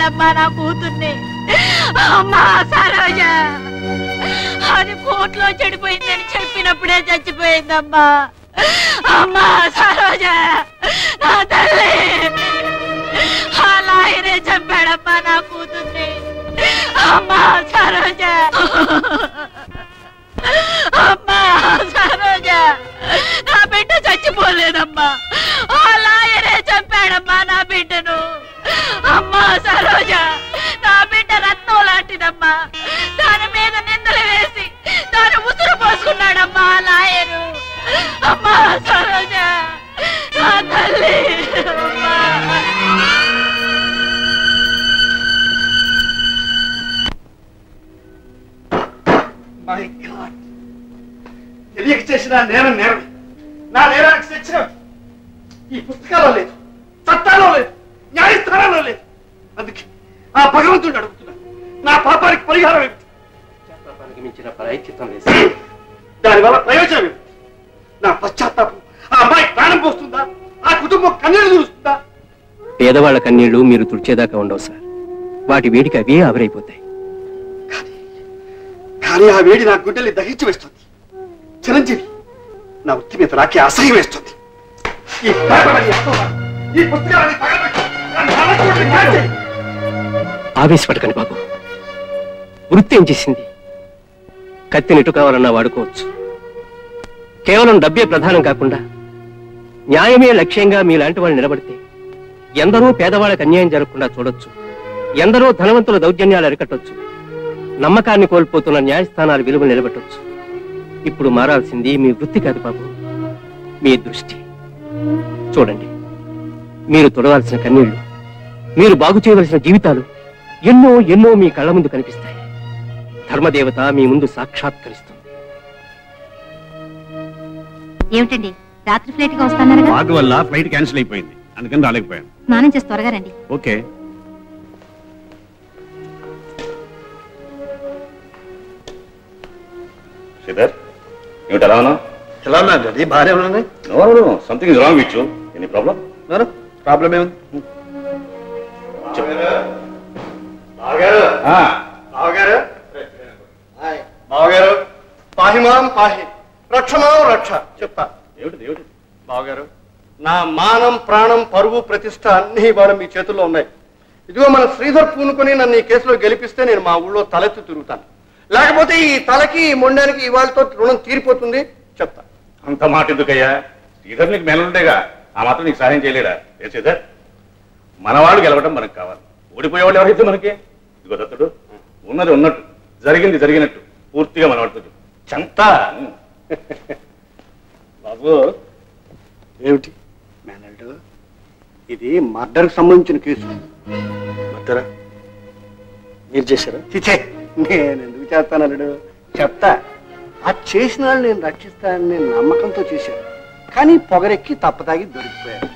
చంపాడమ్మా నా కూతుర్ని అమ్మా సరోజ అది కోట్లో చెడిపోయిందని చెప్పినప్పుడే చచ్చిపోయిందమ్మా అమ్మా సరోజ నా తల్లి ఆ లాయరే చంపాడమ్మా నా కూతుర్ని అమ్మా సరోజ అమ్మా సరోజ నా బిడ్డ చచ్చిపోలేదమ్మా ఆ లాయరే చంపాడమ్మా నా బిడ్డను అమ్మా సరోజ నా బిడ్డ రత్నం లాంటిదమ్మా దాని మీద నిందలు వేసి దాని ఉసురు పోసుకున్నాడమ్మా ఆ లాయరు అమ్మా సరోజ నా తల్లి అమ్మా మై గాడ్ తెలియక చేసిన నేరం నేరం నా నేరానికి శిక్ష ఈ పుస్తకాల్లో లేదు చట్టాల్లో లేదు న్యాయస్థానాల్లో లేదు అందుకే ఆ భగవంతుడిని అడుగుతున్నాను నా పాపానికి పరిహారం ఏమిటి పాపానికి మించిన ప్రాయశ్చిత్తం లేదు దానివల్ల ప్రయోజనం ఏమిటి నా పశ్చాత్తాపం ఆ అమ్మాయి ప్రాణం పోస్తుందా ఆ కుటుంబం కన్నీళ్లు చూస్తుందా పేదవాళ్ల కన్నీళ్లు మీరు తుడిచేదాకా ఉండవు సార్ వాటి వేడికి అవే ఆవిరైపోతాయి కానీ ఆ వేడి నా గుండెల్ని దహించి వేస్తుంది చిరంజీవి నా వృత్తి మీద నాకే అసహ్యం వేస్తుంది ఈ పేపర్లని ఎత్తుకోవాలి. ఈ పుస్తకాలని తగలబెట్టు. నా నాన్నకోటిని కాల్చేయి. ఆవేశపడకండి బాబు వృత్తి ఏం చేసింది కత్తిని ఎటు కావాలన్నా వాడుకోవచ్చు కేవలం డబ్బే ప్రధానం కాకుండా న్యాయమే లక్ష్యంగా మీలాంటి వాళ్ళు నిలబడితే ఎందరో పేదవాళ్ళకి అన్యాయం జరగకుండా చూడొచ్చు ఎందరో ధనవంతుల దౌర్జన్యాలు అరికట్టొచ్చు నమ్మకాన్ని కోల్పోతున్న న్యాయస్థానాల విలువ నిలబెట్టొచ్చు ఇప్పుడు మారాల్సింది మీ వృత్తి కాదు బాబు మీ దృష్టి చూడండి మీరు తొడవాల్సిన కన్నీళ్లు మీరు బాగు చేయవలసిన జీవితాలు ఎన్నో ఎన్నో మీ కళ్ళ ముందు కనిపిస్తాయి ధర్మదేవత మీ ముందు సాక్షాత్కరిస్తుంది ఏమిటండి రాత్రి ఫ్లైట్ గా వస్తాన్నారుగా వాటి వల్ల ఫ్లైట్ క్యాన్సిల్ అయిపోయింది అందుకని రాలేకపోయాను స్నానం చేసి త్వరగా రండి ఓకే శ్రీధర్ ఏమిటి ఎలా ఉన్నావు ఎలా ఉన్నా డాడీ బాగానే ఉన్నాను no no something is wrong with you any problem problem ఏముంది బావగారు బావగారు పాహిమాం పాహి రక్షమాం రక్ష చెప్తా ఏమిటి ఏమిటి బావగారు నా మానం ప్రాణం పరువు ప్రతిష్ట అన్ని ఇవాళ మీ చేతుల్లో ఉన్నాయి ఇదిగో మన శ్రీధర్ పూనుకొని నన్ను ఈ కేసులో గెలిపిస్తే నేను మా ఊళ్ళో తలెత్తి తిరుగుతాను లేకపోతే ఈ తలకి ఈ మొండానికి ఇవాళతో రుణం తీరిపోతుంది చెప్తా అంత మాట ఎందుకయ్యా శ్రీధర్ నీకు మేలుండేగా ఆ మాత్రం నీకు సహాయం చేయలేడా ఏ శ్రీధర్ మనవాళ్ళు గెలవడం మనకు కావాలి ఓడిపోయేవాళ్ళు ఎవరైతే మనకి ఇదిగో దత్తుడు ఉన్నది ఉన్నట్టు జరిగింది జరిగినట్టు పూర్తిగా మనవాడితో చెప్పు చంత బాబు ఏమిటి మేనల్డ్ ఇది మర్డర్కి సంబంధించిన కేసు మర్డరా మీరు చేశారా చిచే నేను ఎందుకు చేస్తాను అల్లుడు చెప్తా ఆ చేసిన వాళ్ళు నేను రక్షిస్తానని నేను నమ్మకంతో చేశాను కానీ పొగరెక్కి తప్పతాగి దొరికిపోయారు